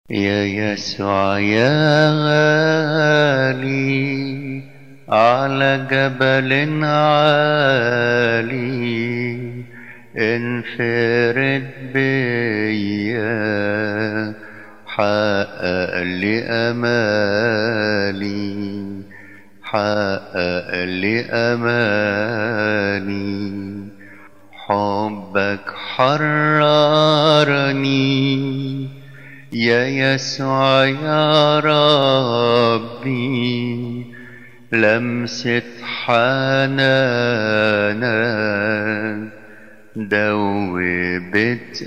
يا يسوع يا غالي على جبل عالي انفرد بيا حقق لي امالي حقق لي امالي حبك حررني يا يسوع يا ربي لمسة حنانك دوبت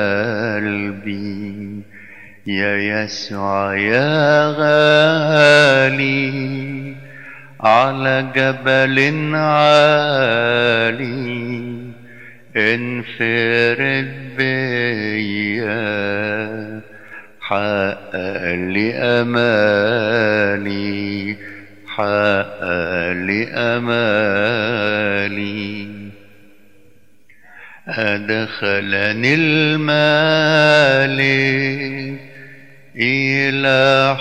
قلبي يا يسوع يا غالي على جبل عالي انفرد بيا حقق لي امالي حقق لي امالي ادخلني المالك الى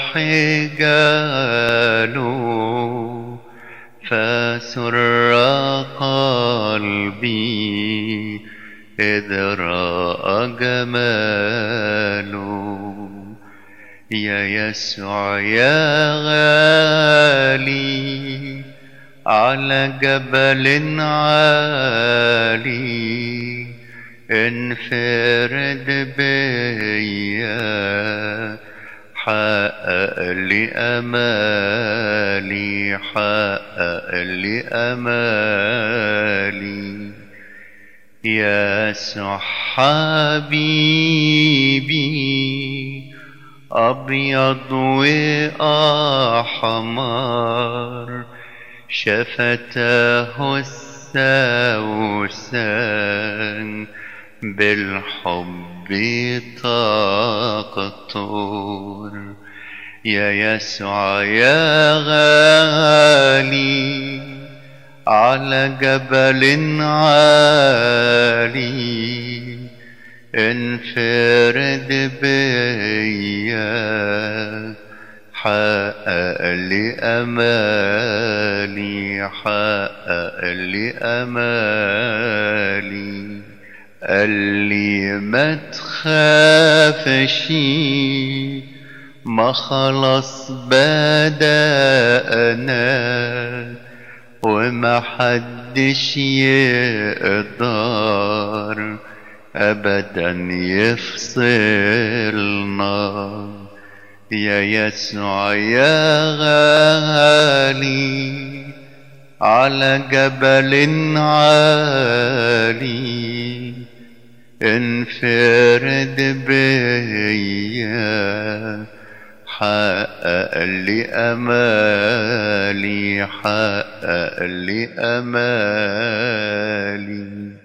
حجاله فسر قلبي إذ رأى جماله يا يسوع يا غالي على جبل عالي انفرد بيا حقق لي امالي حقق لي امالي يا حبيبي ابيض واحمر شفتاه السوسن بالحب تقطر يا يسوع يا غالي على جبل عالي انفرد بيا حقق لي امالي حقق لي امالي قال لي ما تخافش ما خلص بدأنا وما حدش يقدر ابدا يفصلنا يا يسوع يا غالي على جبل عالي انفرد بيا حقق لي امالي حقق لي امالي